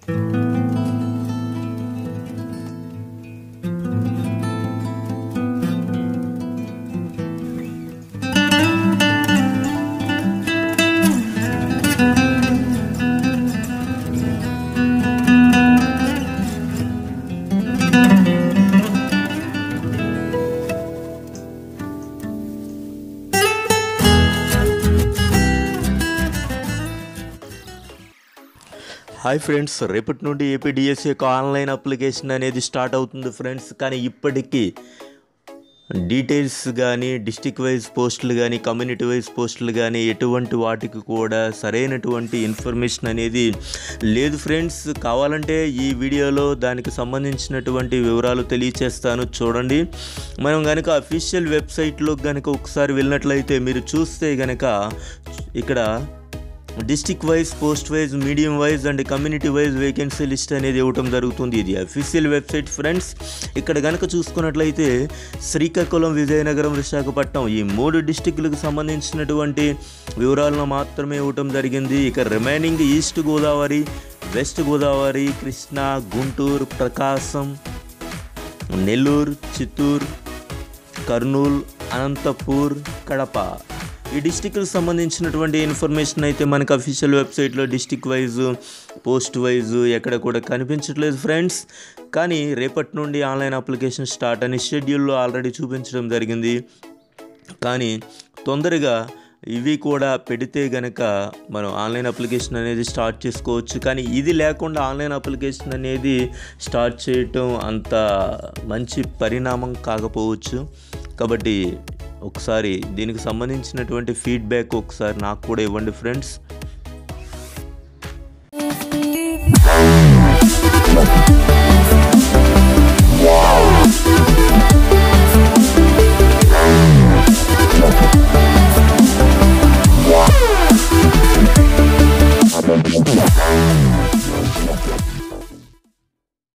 Hi friends రేపటి నుండి APDS యొక్క ఆన్లైన్ అప్లికేషన్ అనేది స్టార్ట్ అవుతుంది ఫ్రెండ్స్ కానీ ఇప్పటికీ డీటెయిల్స్ కానీ డిస్టిక్ వైజ్ పోస్టులు కానీ కమ్యూనిటీ వైజ్ పోస్టులు కానీ ఎటువంటి వాటికి కూడా సరైనటువంటి ఇన్ఫర్మేషన్ అనేది లేదు ఫ్రెండ్స్ కావాలంటే ఈ వీడియోలో దానికి సంబంధించినటువంటి వివరాలు తెలియచేస్తాను చూడండి మనం కనుక అఫీషియల్ వెబ్సైట్లో కనుక ఒకసారి వెళ్ళినట్లయితే మీరు చూస్తే కనుక ఇక్కడ district wise post wise medium wise and community wise vacancy list అనేది ఇవ్వటం జరుగుతుంది ఇది అఫీషియల్ వెబ్సైట్ ఫ్రెండ్స్ ఇక్కడ కనుక చూసుకున్నట్లయితే శ్రీకాకుళం విజయనగరం విశాఖపట్నం ఈ మూడు డిస్టిక్లకు సంబంధించినటువంటి వివరాలను మాత్రమే ఇవ్వటం జరిగింది ఇక remaining east Godavari west Godavari Krishna Guntur Prakasam Nellore Chittoor Kurnool Anantapur Kadapa ఈ డిస్టిక్కి సంబంధించినటువంటి ఇన్ఫర్మేషన్ అయితే మనకు అఫీషియల్ వెబ్సైట్లో డిస్టిక్ వైజ్ పోస్ట్ వైజ్ ఎక్కడ కూడా కనిపించట్లేదు ఫ్రెండ్స్ కానీ రేపటి నుండి ఆన్లైన్ అప్లికేషన్ స్టార్ట్ అని షెడ్యూల్లో ఆల్రెడీ చూపించడం జరిగింది కానీ తొందరగా ఇవి కూడా పెడితే గనక మనం ఆన్లైన్ అప్లికేషన్ అనేది స్టార్ట్ చేసుకోవచ్చు కానీ ఇది లేకుండా ఆన్లైన్ అప్లికేషన్ అనేది స్టార్ట్ చేయటం అంత మంచి పరిణామం కాకపోవచ్చు కాబట్టి ఒకసారి దీనికి సంబంధించినటువంటి ఫీడ్బ్యాక్ ఒకసారి నాకు కూడా ఇవ్వండి ఫ్రెండ్స్ Wow.